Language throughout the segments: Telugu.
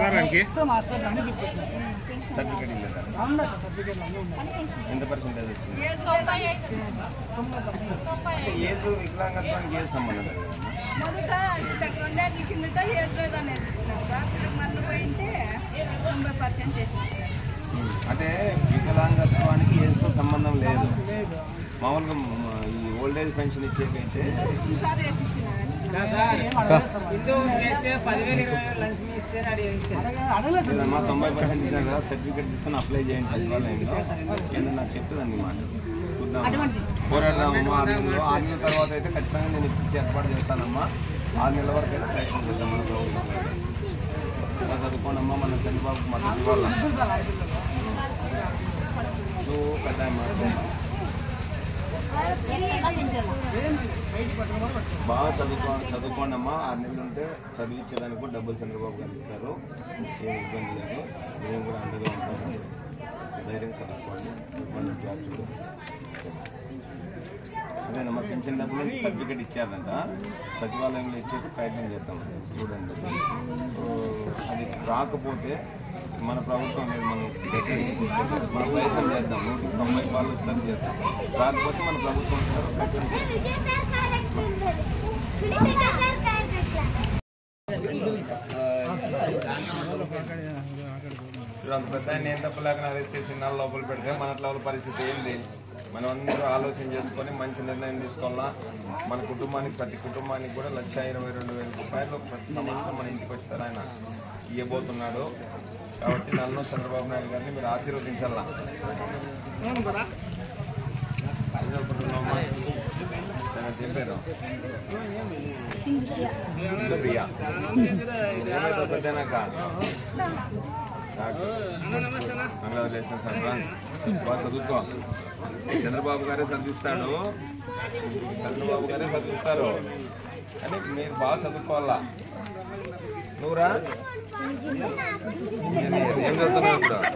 వారానికి మొత్తం హాస్పిటల్ అన్ని తిప్పేసినాం సార్ సర్టిఫికేట్ ఇల్లేదా ఉన్నాయి సార్ సర్టిఫికేట్లు అన్నీ ఉన్నాయి ఎంత పర్సెంటేజ్ వచ్చింది తొంభై పర్సెంట్ ఏజ్ వికలాంగత్వానికి ఏజ్ సంబంధం లేదు మొదట ఇంత రెండేళ్ళ కిందట ఏదో అనేది ఇప్పుడు మళ్ళీ పోయింటే తొంభై పర్సెంట్ వేసేసారు అంటే వికలాంగత్వానికి ఏజ్తో సంబంధం లేదు లేదు మామూలుగా మ- ఈ ఓల్డ్ ఏజ్ పెన్షన్ ఇచ్చేకైతే ఈసారి వేసిచ్చినారు ఏం అడగలేదు సార్ అడగ- అడగలేదు సార్ మా తొంభై పర్సెంట్ ఇచ్చారు కదా సర్టిఫికేట్ తీసుకొని అప్లై చేయండి సచివాలయంలో ఏంటో నాకు చెప్తుందండి మాట చూద్దాం పోరాడదామమ్మా ఆరు నెలలు ఆరు నెలల తర్వాత అయితే ఖచ్చితంగా నేను ఇప్పించి ఏర్పాటు చేస్తానమ్మా ఆరు నెలల వరకు అయితే ప్రయత్నం చేద్దాం మన ప్రభుత్వం ఇలా చదువుకోండమ్మా మన చంద్రబాబు మద్దతు ఇవ్వాలి ఉంటుంది సార్ ఆడపిల్లలు నువ్వు పెద్ద అమ్మాయి. బాగా చదువుకో చదువుకోండి అమ్మా ఆరు నెలలు ఉంటే చదివించేదానికి కూడా డబ్బులు చంద్రబాబు గారు ఇస్తారు ఏం ఇబ్బంది లేదు మేము కూడా అండగా ఉంటాము ధైర్యంగా చదువుకోండి మన జాబ్ చూడు అదేనమ్మా పెన్షన్ డబ్బులు సర్టిఫికేట్ ఇచ్చారంట సచివాలయంలో ఇచ్చేసి ప్రయత్నం చేద్దాం చూడండి సో, అది రాకపోతే మన ప్రభుత్వం మీద మనం మన ప్రయత్నం చేద్దాం నూటికి తొంభై పాలు సరి చేద్దాం రాకపోతే మన ప్రభుత్వం ఇస్తారు, ప్రయత్నం చేద్దాం ఇప్పుడు అంత పెద్ద ఆయన ఏం తప్పలేక అరెస్ట్ చేసి నాలుగు లోపల పెడితే మన లోపల పరిస్థితి ఏంది మనం అందరూ ఆలోచన చేసుకొని మంచి నిర్ణయం తీసుకోవాలా మన కుటుంబానికి ప్రతి కుటుంబానికి కూడా లక్ష ఇరవై రెండు వేల రూపాయలు ప్రతి సంవత్సరం మన ఇంటికి వచ్చారు ఆయన ఇవ్వబోతున్నాడు కాబట్టి నన్ను చంద్రబాబు నాయుడు గారిని మీరు ఆశీర్వదించాలా ఆశీర్వదించుకుంటున్నామా? తన చెప్పారు ప్రియా ఏమైతే పెద్దనాక కంగ్రాచులేషన్స్ అడ్వాన్స్ బాగా చదువుకో చంద్రబాబు గారే చదివిస్తాడు చంద్రబాబు గారే చదివిస్తారు అని మీరు బాగా చదువుకోవాలా నువ్వురా ఏం- ఏం చదువుతున్నావు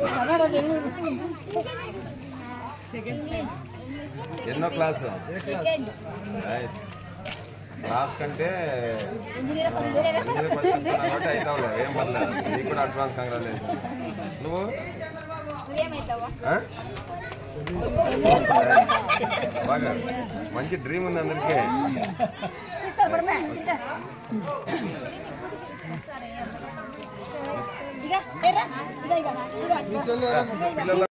ఇప్పుడు ఎన్నో క్లాసు రైట్. క్లాస్ కంటే ఇంజనీర్ ఫస్ట్ చెప్తున్నావు కాబట్టి అవుతావులే ఏం పర్లేదు నీకు కూడా అడ్వాన్స్ కంగ్రాచులేషన్ నువ్వు ఆ? బాగా మంచి డ్రీమ్ ఉంది అందరికీ ఇక ఏరా ఇక ఇక పిల్లలు